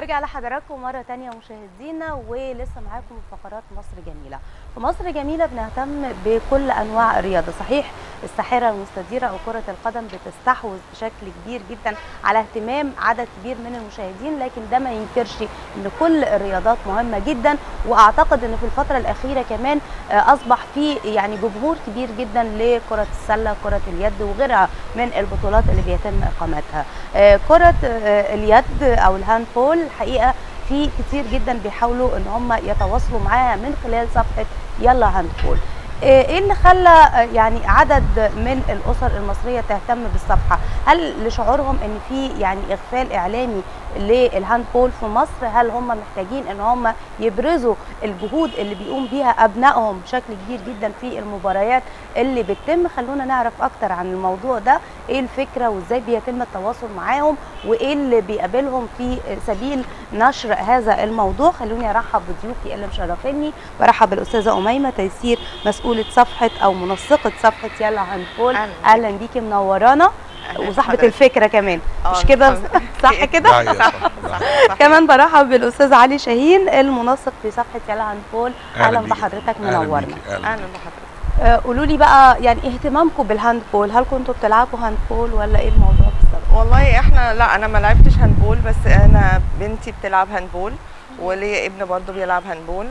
برجع لحضراتكم مرة تانية مشاهدينا ولسه معاكم فقرات مصر جميلة في مصر جميلة بنهتم بكل أنواع الرياضة صحيح الساحرة المستديرة أو كرة القدم بتستحوذ بشكل كبير جدا على اهتمام عدد كبير من المشاهدين لكن ده ما ينكرش أن كل الرياضات مهمة جدا وأعتقد أن في الفترة الأخيرة كمان أصبح في يعني جمهور كبير جدا لكرة السلة كرة اليد وغيرها من البطولات اللي بيتم إقامتها كرة اليد أو الهاندبول الحقيقة في كتير جدا بيحاولوا ان هم يتواصلوا معاها من خلال صفحه يلا هاندبول ايه اللي خلى يعني عدد من الاسر المصريه تهتم بالصفحه هل لشعورهم ان في يعني اغفال اعلامي للهاندبول في مصر هل هم محتاجين ان هم يبرزوا الجهود اللي بيقوم بيها ابنائهم بشكل كبير جدا في المباريات اللي بتتم خلونا نعرف اكتر عن الموضوع ده ايه الفكره وازاي بيتم التواصل معاهم وايه اللي بيقابلهم في سبيل نشر هذا الموضوع خلوني ارحب بضيوفي اللي مشرفيني برحب بالاستاذه اميمه تيسير مسؤوله صفحه او منسقه صفحه يلا هاندبول اهلا بيكي منورانا وصاحبه الفكره كمان مش كده صح كده صح كمان برحب بالاستاذ علي شاهين المنسق في صفحه يلا هاندبول اهلا بحضرتك منورنا اهلا بحضرتك قولوا لي بقى يعني اهتمامكم بالهاندبول هل كنتوا بتلعبوا هاندبول ولا ايه الموضوع بالظبط والله احنا لا انا ما لعبتش هاندبول بس انا بنتي بتلعب هاندبول وليا ابن برضه بيلعب هاندبول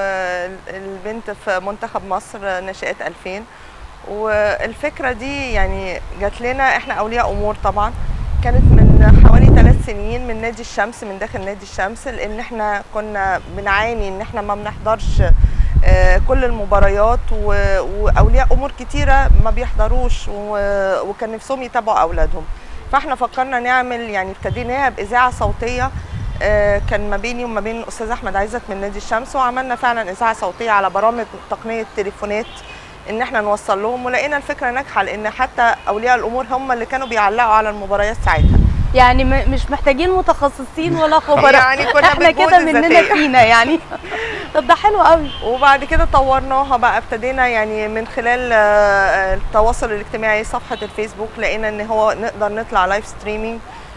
والبنت في منتخب مصر ناشئات 2000 والفكره دي يعني جات لنا احنا اولياء امور طبعا كانت من حوالي ثلاث سنين من نادي الشمس من داخل نادي الشمس لان احنا كنا بنعاني ان احنا ما بنحضرش كل المباريات واولياء امور كتيره ما بيحضروش وكان نفسهم يتابعوا اولادهم فاحنا فكرنا نعمل يعني ابتديناها باذاعه صوتيه كان ما بيني وما بين الاستاذ احمد عزت من نادي الشمس وعملنا فعلا اذاعه صوتيه على برامج تقنيه التليفونات ان احنا نوصل لهم ولقينا الفكره ناجحه لان حتى اولياء الامور هم اللي كانوا بيعلقوا على المباريات ساعتها يعني مش محتاجين متخصصين ولا خبراء يعني كنا احنا كده مننا فينا يعني طب ده حلو قوي وبعد كده طورناها بقى ابتدينا يعني من خلال التواصل الاجتماعي صفحه الفيسبوك لقينا ان هو نقدر نطلع لايف ستريمينج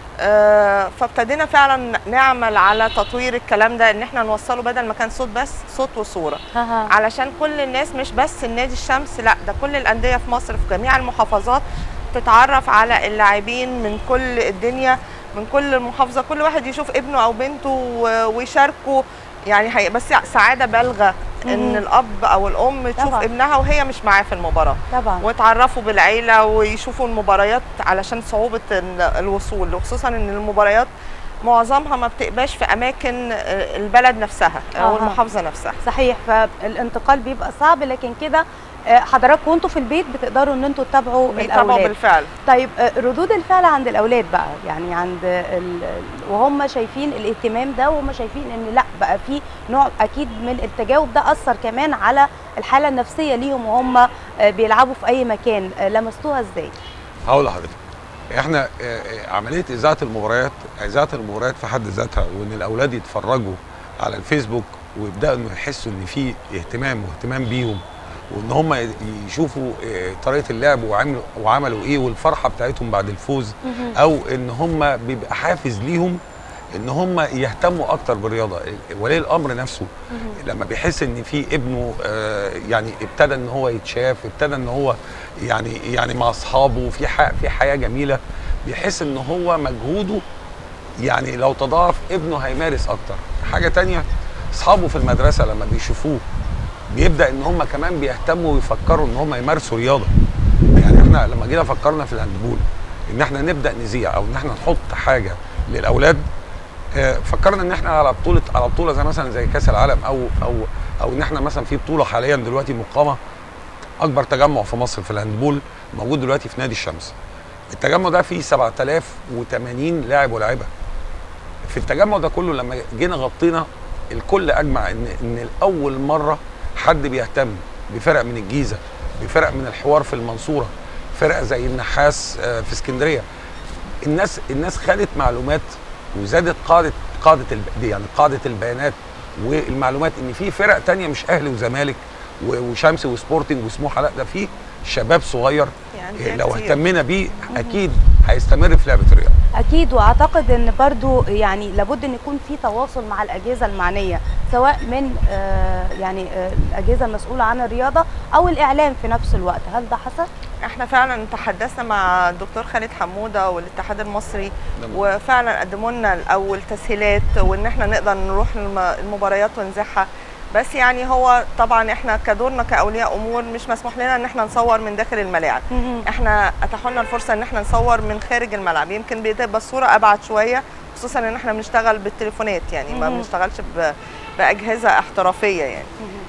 فابتدينا فعلا نعمل على تطوير الكلام ده ان احنا نوصله بدل ما كان صوت بس صوت وصوره علشان كل الناس مش بس النادي الشمس لا ده كل الانديه في مصر في جميع المحافظات تتعرف على اللاعبين من كل الدنيا من كل المحافظه كل واحد يشوف ابنه او بنته ويشاركوا يعني هي بس سعاده بالغه ان الاب او الام تشوف طبعا. ابنها وهي مش معاه في المباراه طبعا ويتعرفوا بالعيله ويشوفوا المباريات علشان صعوبه الوصول وخصوصا ان المباريات معظمها ما بتبقاش في اماكن البلد نفسها او آه. المحافظه نفسها صحيح فالانتقال بيبقى صعب لكن كده حضراتكم وانتوا في البيت بتقدروا ان انتوا تتابعوا الاولاد بالفعل طيب ردود الفعل عند الاولاد بقى يعني عند ال... وهم شايفين الاهتمام ده وهم شايفين ان لا بقى في نوع اكيد من التجاوب ده اثر كمان على الحاله النفسيه ليهم وهم بيلعبوا في اي مكان لمستوها ازاي هقول لحضرتك احنا عمليه اذاعه المباريات اذاعه المباريات في حد ذاتها وان الاولاد يتفرجوا على الفيسبوك ويبداوا انه يحسوا ان في اهتمام واهتمام بيهم وان هم يشوفوا طريقه اللعب وعملوا وعملوا ايه والفرحه بتاعتهم بعد الفوز او ان هم بيبقى حافز ليهم ان هم يهتموا اكتر بالرياضه ولي الامر نفسه لما بيحس ان في ابنه يعني ابتدى ان هو يتشاف ابتدى ان هو يعني يعني مع اصحابه في في حياه جميله بيحس ان هو مجهوده يعني لو تضاعف ابنه هيمارس اكتر حاجه تانية اصحابه في المدرسه لما بيشوفوه بيبدا ان هم كمان بيهتموا ويفكروا ان هم يمارسوا رياضه يعني احنا لما جينا فكرنا في الهاندبول ان احنا نبدا نذيع او ان احنا نحط حاجه للاولاد فكرنا ان احنا على بطوله على بطوله زي مثلا زي كاس العالم او او او ان احنا مثلا في بطوله حاليا دلوقتي مقامه اكبر تجمع في مصر في الهاندبول موجود دلوقتي في نادي الشمس التجمع ده فيه 7080 لاعب ولاعبه في التجمع ده كله لما جينا غطينا الكل اجمع ان ان لاول مره حد بيهتم بفرق من الجيزه بفرق من الحوار في المنصوره فرق زي النحاس في اسكندريه الناس الناس خدت معلومات وزادت قاعده قاعده يعني قاعده البيانات والمعلومات ان في فرق تانية مش اهلي وزمالك وشمس وسبورتنج وسموحه لا ده في شباب صغير يعني لو كتير. اهتمينا بيه اكيد هيستمر في لعبه الرياضه اكيد واعتقد ان برضو يعني لابد ان يكون في تواصل مع الاجهزه المعنيه سواء من آه، يعني آه، الاجهزه المسؤوله عن الرياضه او الاعلام في نفس الوقت هل ده حصل احنا فعلا تحدثنا مع الدكتور خالد حموده والاتحاد المصري نعم. وفعلا قدموا لنا الاول تسهيلات وان احنا نقدر نروح الم- المباريات ونزحها بس يعني هو طبعا احنا كدورنا كاولياء امور مش مسموح لنا ان احنا نصور من داخل الملاعب احنا اتاحوا لنا الفرصه ان احنا نصور من خارج الملعب يمكن بتبقى الصوره ابعد شويه خصوصا ان احنا بنشتغل بالتليفونات يعني ما مهم. بنشتغلش ب- باجهزه احترافيه يعني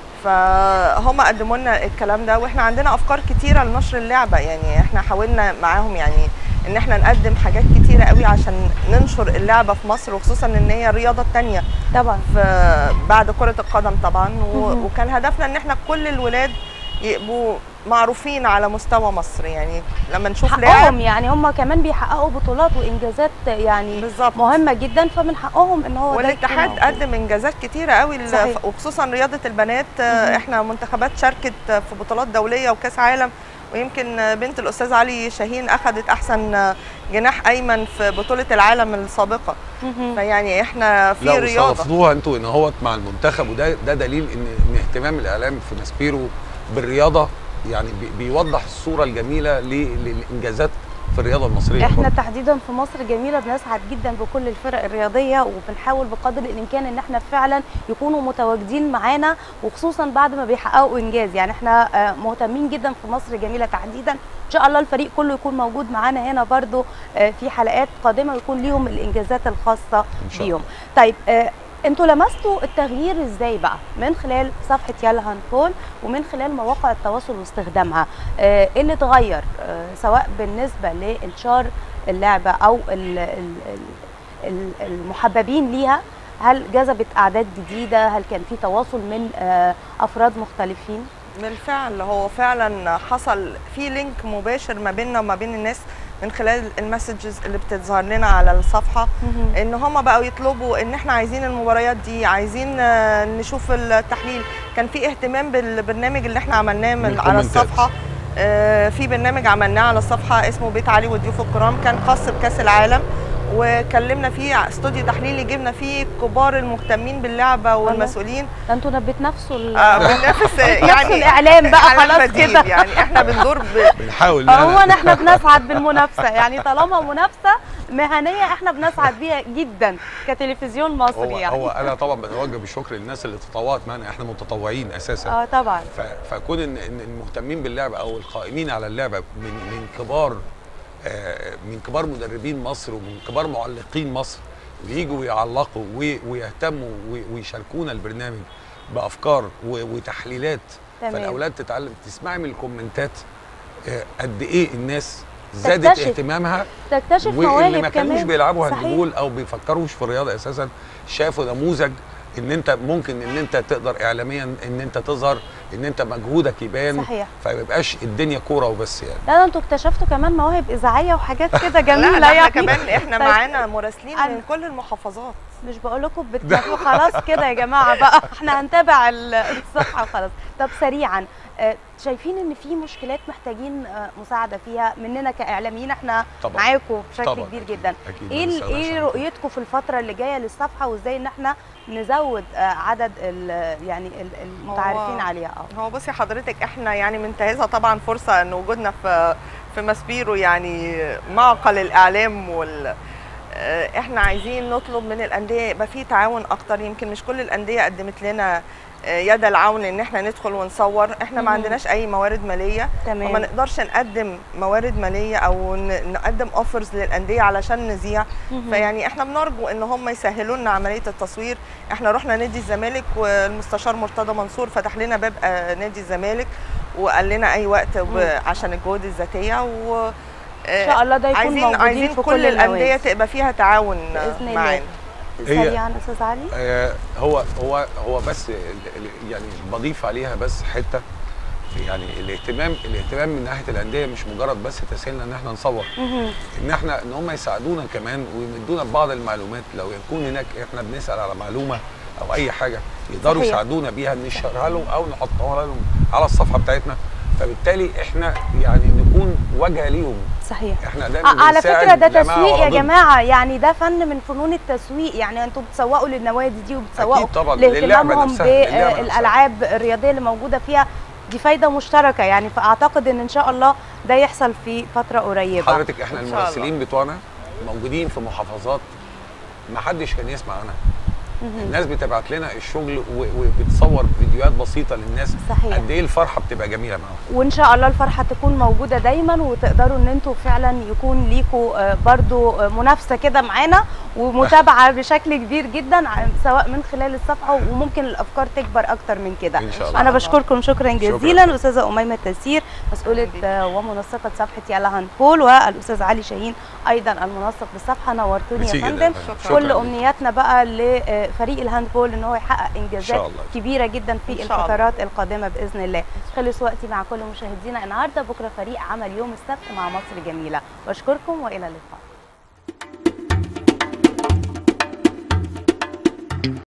فهم قدموا لنا الكلام ده واحنا عندنا افكار كتيره لنشر اللعبه يعني احنا حاولنا معاهم يعني ان احنا نقدم حاجات كتيره قوي عشان ننشر اللعبه في مصر وخصوصا ان هي الرياضه الثانيه طبعا في بعد كره القدم طبعا و- مهم. وكان هدفنا ان احنا كل الولاد يبقوا معروفين على مستوى مصر يعني لما نشوف لاعب حقهم يعني هم كمان بيحققوا بطولات وانجازات يعني بالظبط مهمه جدا فمن حقهم ان هو ده يكون والاتحاد موجود. قدم انجازات كتيره قوي ل- صحيح. وخصوصا رياضه البنات آه، مهم. احنا منتخبات شاركت في بطولات دوليه وكاس عالم ويمكن آه، بنت الاستاذ علي شاهين اخذت احسن آه، جناح ايمن في بطوله العالم السابقه مهم. فيعني احنا في لا رياضه واستضفتوها انتوا ان هو مع المنتخب وده ده دليل ان ان اهتمام الاعلام في ماسبيرو بالرياضه يعني بي- بيوضح الصوره الجميله ل- للانجازات في الرياضه المصريه احنا برضه. تحديدا في مصر جميله بنسعد جدا بكل الفرق الرياضيه وبنحاول بقدر الامكان ان احنا فعلا يكونوا متواجدين معانا وخصوصا بعد ما بيحققوا انجاز يعني احنا آه، مهتمين جدا في مصر جميله تحديدا ان شاء الله الفريق كله يكون موجود معانا هنا برضو آه، في حلقات قادمه ويكون ليهم الانجازات الخاصه إن شاء الله. بيهم طيب آه، انتوا لمستوا التغيير ازاي بقى من خلال صفحه يلا هاندبول ومن خلال مواقع التواصل واستخدامها آه، ايه اللي اتغير آه، سواء بالنسبه لانشار اللعبه او ال- ال- ال- ال- المحببين ليها هل جذبت اعداد جديده هل كان في تواصل من آه، افراد مختلفين بالفعل هو فعلا حصل في لينك مباشر ما بيننا وما بين الناس من خلال المسجز اللي بتظهر لنا على الصفحه ان هم بقوا يطلبوا ان احنا عايزين المباريات دي عايزين آه، نشوف التحليل كان في اهتمام بالبرنامج اللي احنا عملناه من على بالكومنتات. الصفحه آه، في برنامج عملناه على الصفحه اسمه بيت علي وضيوف الكرام كان خاص بكاس العالم وكلمنا فيه استوديو تحليلي جبنا فيه كبار المهتمين باللعبه والمسؤولين ده انتوا بتنافسوا ال- آه، بننافس يعني الاعلام بقى إعلام خلاص بديل، كده يعني احنا بندور ب... بنحاول إن عموما احنا بنسعد بالمنافسه يعني طالما منافسه مهنيه احنا بنسعد بيها جدا كتلفزيون مصري هو, يعني هو انا طبعا بتوجه بالشكر للناس اللي تطوعت معانا احنا متطوعين اساسا اه طبعا ف- فكون ان ان المهتمين باللعبه او القائمين على اللعبه من من كبار آه، من كبار مدربين مصر ومن كبار معلقين مصر ويجوا يعلقوا وي- ويهتموا وي- ويشاركونا البرنامج بافكار و- وتحليلات تمام. فالاولاد تتعلم تسمعي من الكومنتات آه، قد ايه الناس زادت تكتشف. اهتمامها تكتشف واللي مواهب ما كانوش كمان بيلعبوا صحيح. هاندبول او بيفكروش في الرياضه اساسا شافوا نموذج ان انت ممكن ان انت تقدر اعلاميا ان انت تظهر ان انت مجهودك يبان صحيح فما يبقاش الدنيا كوره وبس يعني لا ده انتوا اكتشفتوا كمان مواهب اذاعيه وحاجات كده لا جميله لا احنا يعني كمان احنا طيب. معانا مراسلين أنا- من كل المحافظات مش بقول لكم بتنافسوا خلاص كده يا جماعه بقى احنا هنتابع ال- الصفحه وخلاص طب سريعا آه، شايفين ان في مشكلات محتاجين آه، مساعده فيها مننا كاعلاميين احنا طبعا معاكم بشكل طبعا كبير أكيد- جدا اكيد ايه ال- بنسأل ايه عشان رؤيتكم في الفتره اللي جايه للصفحه وازاي ان احنا نزود آه، عدد ال- يعني ال- المتعارفين هو- عليها اه هو بصي حضرتك احنا يعني منتهزها طبعا فرصه ان وجودنا في في ماسبيرو يعني معقل الاعلام وال آه، احنا عايزين نطلب من الانديه يبقى في تعاون اكتر يمكن مش كل الانديه قدمت لنا آه، يد العون ان احنا ندخل ونصور احنا ما مهم. عندناش اي موارد ماليه وما تمام نقدرش نقدم موارد ماليه او ن- نقدم اوفرز للانديه علشان نذيع مهم. فيعني احنا بنرجو ان هم يسهلوا لنا عمليه التصوير احنا رحنا نادي الزمالك والمستشار مرتضى منصور فتح لنا باب آه، نادي الزمالك وقال لنا اي وقت ب- مم. عشان الجهود الذاتيه و ان شاء الله ده يكون عايزين موجودين عايزين في كل الانديه النوادي. تبقى فيها تعاون بإذن الله. معانا هي- سريعا استاذ علي آه، هو هو هو بس ال- ال- يعني بضيف عليها بس حته يعني الاهتمام الاهتمام من ناحيه الانديه مش مجرد بس تسهيلنا ان احنا نصور مهم. ان احنا ان هم يساعدونا كمان ويمدونا ببعض المعلومات لو يكون هناك احنا بنسال على معلومه او اي حاجه يقدروا صحيح. يساعدونا بيها نشرها لهم او نحطها لهم على الصفحه بتاعتنا فبالتالي احنا يعني نكون نكون واجهه ليهم صحيح احنا دايما ع- على بنساعد فكره ده لا مع تسويق ولا يا ضد. جماعه يعني ده فن من فنون التسويق يعني انتوا بتسوقوا للنوادي دي وبتسوقوا أكيد طبعاً، للعبة لاهتمامهم نفسها، للعبة نفسها. بالالعاب الرياضيه اللي موجوده فيها دي فايده مشتركه يعني فاعتقد ان ان شاء الله ده يحصل في فتره قريبه حضرتك احنا إن شاء الله. المراسلين بتوعنا موجودين في محافظات ما حدش كان يسمع عنها مهم. الناس بتبعت لنا الشغل و- وبتصور فيديوهات بسيطه للناس صحيح. قد ايه الفرحه بتبقى جميله معاهم وان شاء الله الفرحه تكون موجوده دايما وتقدروا ان انتوا فعلا يكون ليكوا آه، برضو آه، منافسه كده معانا ومتابعه بشكل كبير جدا ع- سواء من خلال الصفحه وممكن الافكار تكبر اكتر من كده ان شاء الله انا بشكركم شكرا شكراً. جزيلا استاذه اميمه تيسير مسؤوله آه، ومنسقه صفحه يالا هاندبول والاستاذ علي شاهين ايضا المنسق بالصفحه نورتوني ميرسي يا جداً. فندم شكراً كل ليك. امنياتنا بقى لفريق الهاندبول ان هو يحقق إن انجازات شاء الله. كبيره جدا في إن شاء الله. الفترات القادمه باذن الله خلص وقتي مع كل مشاهدينا النهارده بكره فريق عمل يوم السبت مع مصر جميله بشكركم والى اللقاء